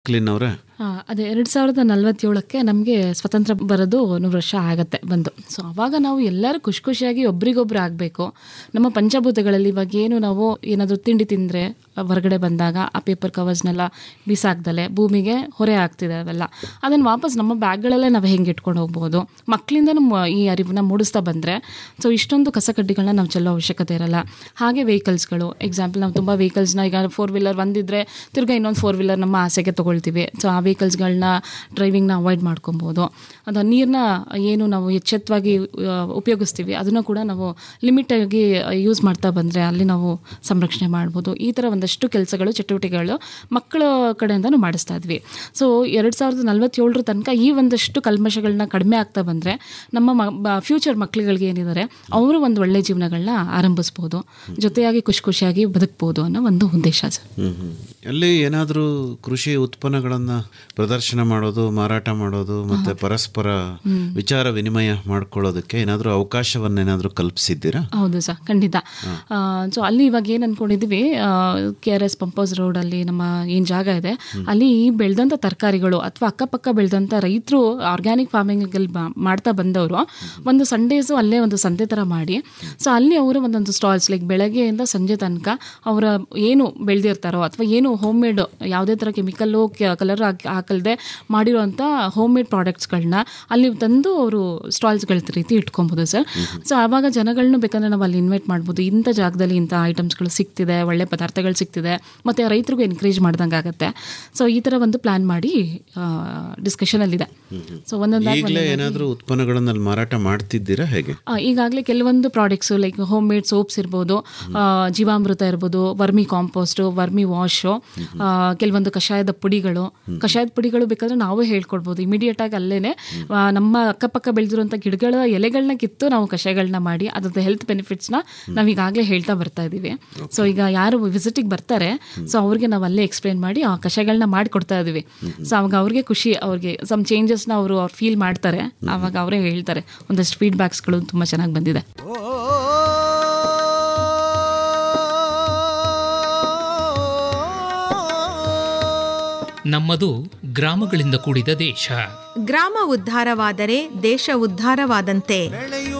Clean ಅವರೇ ಆ, ಅದೇ ಎರಡು ಸಾವಿರದ ನಲವತ್ತೇಳಕ್ಕೆ ನಮಗೆ ಸ್ವತಂತ್ರ ಬರೋದು ನೂರು ವರ್ಷ ಆಗತ್ತೆ ಬಂದು ಸೊ ಅವಾಗ ನಾವು ಎಲ್ಲರೂ ಖುಷಿ ಖುಷಿಯಾಗಿ ಒಬ್ರಿಗೊಬ್ರು ಆಗಬೇಕು ನಮ್ಮ ಪಂಚಭೂತಗಳಲ್ಲಿ ಇವಾಗ ಏನು ನಾವು ಏನಾದರೂ ತಿಂಡಿ ತಿಂದರೆ ಹೊರಗಡೆ ಬಂದಾಗ ಆ ಪೇಪರ್ ಕವರ್ಸ್ನೆಲ್ಲ ಬಿಸಾಕ್ದಲೆ ಭೂಮಿಗೆ ಹೊರೆ ಆಗ್ತಿದೆ ಅವೆಲ್ಲ ಅದನ್ನು ವಾಪಸ್ ನಮ್ಮ ಬ್ಯಾಗ್ಗಳಲ್ಲೇ ನಾವು ಹೆಂಗೆ ಇಟ್ಕೊಂಡು ಹೋಗ್ಬೋದು ಮಕ್ಕಳಿಂದನೂ ಈ ಅರಿವನ್ನ ಮೂಡಿಸ್ತಾ ಬಂದರೆ ಸೊ ಇಷ್ಟೊಂದು ಕಸಕಡ್ಡಿಗಳನ್ನ ನಾವು ಚೆಲ್ಲೋ ಅವಶ್ಯಕತೆ ಇರಲ್ಲ ಹಾಗೆ ವೆಹಿಕಲ್ಸ್ಗಳು ಎಕ್ಸಾಂಪಲ್ ನಾವು ತುಂಬ ವೆಹಿಕಲ್ಸ್ನ ಈಗ ಫೋರ್ ವೀಲರ್ ಒಂದಿದ್ರೆ ತಿರ್ಗಾ ಇನ್ನೊಂದು ಫೋರ್ ವೀಲರ್ ನಮ್ಮ ಆಸೆಗೆ ತೊಗೊಳ್ತೀವಿ ಸೊ ಆ ವೆಹಿಕಲ್ಸ್ಗಳನ್ನ ಡ್ರೈವಿಂಗ್ನ ಅವಾಯ್ಡ್ ಮಾಡ್ಕೊಬೋದು ಅದು ನೀರನ್ನ ಏನು ನಾವು ಎಚ್ಚೆತ್ತವಾಗಿ ಆ, ಉಪಯೋಗಿಸ್ತೀವಿ ಅದನ್ನು ಕೂಡ ನಾವು ಲಿಮಿಟಾಗಿ ಯೂಸ್ ಮಾಡ್ತಾ ಬಂದರೆ ಅಲ್ಲಿ ನಾವು ಸಂರಕ್ಷಣೆ ಮಾಡ್ಬೋದು ಈ ಥರ ಒಂದಷ್ಟು ಕೆಲಸಗಳು ಚಟುವಟಿಕೆಗಳು ಮಕ್ಕಳ ಕಡೆಯಿಂದನೂ ಮಾಡಿಸ್ತಾ ಇದ್ವಿ ಸೊ ಎರಡು ಸಾವಿರದ ನಲವತ್ತೇಳರ ತನಕ ಈ ಒಂದಷ್ಟು ಕಲ್ಮಶಗಳನ್ನ ಕಡಿಮೆ ಆಗ್ತಾ ಬಂದರೆ ನಮ್ಮ ಫ್ಯೂಚರ್ ಮಕ್ಕಳುಗಳಿಗೆ ಏನಿದ್ದಾರೆ ಅವರು ಒಂದು ಒಳ್ಳೆ ಜೀವನಗಳನ್ನ ಆರಂಭಿಸ್ಬೋದು ಜೊತೆಯಾಗಿ ಖುಷಿ ಖುಷಿಯಾಗಿ ಬದುಕ್ಬೋದು ಅನ್ನೋ ಒಂದು ಉದ್ದೇಶ ಸರ್ ಹ್ಮ್ ಹ್ಮ್. ಅಲ್ಲಿ ಏನಾದರೂ ಕೃಷಿ ಉತ್ಪನ್ನಗಳನ್ನ ಪ್ರದರ್ಶನ ಮಾಡೋದು ಮಾರಾಟ ಮಾಡೋದು ಮತ್ತೆ ಪರಸ್ಪರ ವಿಚಾರ ವಿನಿಮಯ ಮಾಡ್ಕೊಳ್ಳೋದಕ್ಕೆ ಏನಾದರೂ ಅವಕಾಶವನ್ನೇನಾದರೂ ಕಲ್ಪಿಸಿದ್ದೀರಾ ಹೌದು ಸರ್ ಖಂಡಿತ ಸೊ ಅಲ್ಲಿ ಇವಾಗ ಏನು ಅನ್ಕೊಂಡಿದ್ದೀವಿ ಕೆ ಆರ್ ಎಸ್ ಪಂಪೋಸ್ ರೋಡಲ್ಲಿ ನಮ್ಮ ಏನು ಜಾಗ ಇದೆ ಅಲ್ಲಿ ಬೆಳೆದಂಥ ತರಕಾರಿಗಳು ಅಥವಾ ಅಕ್ಕಪಕ್ಕ ಬೆಳೆದಂಥ ರೈತರು ಆರ್ಗ್ಯಾನಿಕ್ ಫಾರ್ಮಿಂಗಲ್ಲಿ ಮಾಡ್ತಾ ಬಂದವರು ಒಂದು ಸಂಡೇಸು ಅಲ್ಲೇ ಒಂದು ಸಂತೆ ಥರ ಮಾಡಿ ಸೊ ಅಲ್ಲಿ ಅವರು ಒಂದೊಂದು ಸ್ಟಾಲ್ಸ್ ಲೈಕ್ ಬೆಳಗ್ಗೆಯಿಂದ ಸಂಜೆ ತನಕ ಅವರ ಏನು ಬೆಳೆದಿರ್ತಾರೋ ಅಥವಾ ಏನು ಹೋಮ್ ಮೇಡ್ ಯಾವುದೇ ಥರ ಕೆಮಿಕಲ್ಲು ಕಲರ್ ಹಾಕಲ್ದೆ ಮಾಡಿರೋಂಥ ಹೋಮ್ ಮೇಡ್ ಪ್ರಾಡಕ್ಟ್ಸ್ಗಳನ್ನ ಅಲ್ಲಿ ತಂದು ಅವರು ಸ್ಟಾಲ್ಸ್ಗಳ ರೀತಿ ಇಟ್ಕೊಬೋದು ಸರ್ ಸೊ ಆವಾಗ ಜನಗಳನ್ನ ಬೇಕಂದ್ರೆ ನಾವು ಅಲ್ಲಿ ಇನ್ವೈಟ್ ಮಾಡ್ಬೋದು ಇಂಥ ಜಾಗದಲ್ಲಿ ಇಂಥ ಐಟಮ್ಸ್ಗಳು ಸಿಗ್ತಿದೆ ಒಳ್ಳೆ ಪದಾರ್ಥಗಳು ಸಿಗ್ತಿದೆ ಮತ್ತು ರೈತರಿಗೂ ಎನ್ಕರೇಜ್ ಮಾಡ್ದಂಗೆ ಆಗುತ್ತೆ ಸೊ ಈ ಥರ ಒಂದು ಪ್ಲಾನ್ ಮಾಡಿ ಡಿಸ್ಕಷನಲ್ಲಿದೆ ಸೊ ಒಂದೊಂದಾಗಿ ಈಗಲೇ ಏನಾದರೂ ಉತ್ಪನ್ನಗಳನ್ನ ಅಲ್ಲಿ ಮಾರಾಟ ಮಾಡ್ತಿದ್ದೀರಾ ಹೇಗೆ ಈಗಾಗಲೇ ಕೆಲವೊಂದು products like home made soaps ಇರ್ಬೋದು ಆ, ಜೀವಾಮೃತ ಇರ್ಬೋದು ವರ್ಮಿ ಕಾಂಪೋಸ್ಟು ವರ್ಮಿ ವಾಶು ಕೆಲವೊಂದು ಕಷಾಯದ ಪುಡಿಗಳು ಕಷಾಯದ ಪುಡಿಗಳು ಬೇಕಾದ್ರೆ ನಾವೇ ಹೇಳ್ಕೊಡ್ಬೋದು ಇಮಿಡಿಯೇಟ್ ಆಗಿ ಅಲ್ಲೇನೆ ಆ, ನಮ್ಮ ಅಕ್ಕಪಕ್ಕ ಬೆಳೆದಿರುವಂಥ ಗಿಡಗಳ ಎಲೆಗಳನ್ನ ಕಿತ್ತು ನಾವು ಕಷಾಯಗಳನ್ನ ಮಾಡಿ ಅದ್ರದ್ದು ಹೆಲ್ತ್ ಬೆನಿಫಿಟ್ಸ್ನ ನಾವು ಈಗಾಗಲೇ ಹೇಳ್ತಾ ಬರ್ತಾ ಇದ್ದೀವಿ ಸೊ ಈಗ ಯಾರು ವಿಸಿಟಿಗೆ ಬರ್ತಾರೆ ಸೊ ಅವ್ರಿಗೆ ನಾವು ಅಲ್ಲೇ ಎಕ್ಸ್ಪ್ಲೇನ್ ಮಾಡಿ ಆ ಕಷಾಯಗಳನ್ನ ಮಾಡಿ ಕೊಡ್ತಾ ಇದೀವಿ ಸೊ ಅವಾಗ ಅವ್ರಿಗೆ ಖುಷಿ ಅವ್ರಿಗೆ ಸಮ್ ಚೇಂಜಸ್ನ ಅವರು ಅವ್ರು ಫೀಲ್ ಮಾಡ್ತಾರೆ ಆವಾಗ ಅವರೇ ಹೇಳ್ತಾರೆ ಒಂದಷ್ಟು ಫೀಡ್ಬ್ಯಾಕ್ಸ್ಗಳು ತುಂಬ ಚೆನ್ನಾಗಿ ಬಂದಿದೆ ನಮ್ಮದು ಗ್ರಾಮಗಳಿಂದ ಕೂಡಿದ ದೇಶ ಗ್ರಾಮ ಉದ್ಧಾರವಾದರೆ ದೇಶ ಉದ್ಧಾರವಾದಂತೆ ಬೆಳೆಯು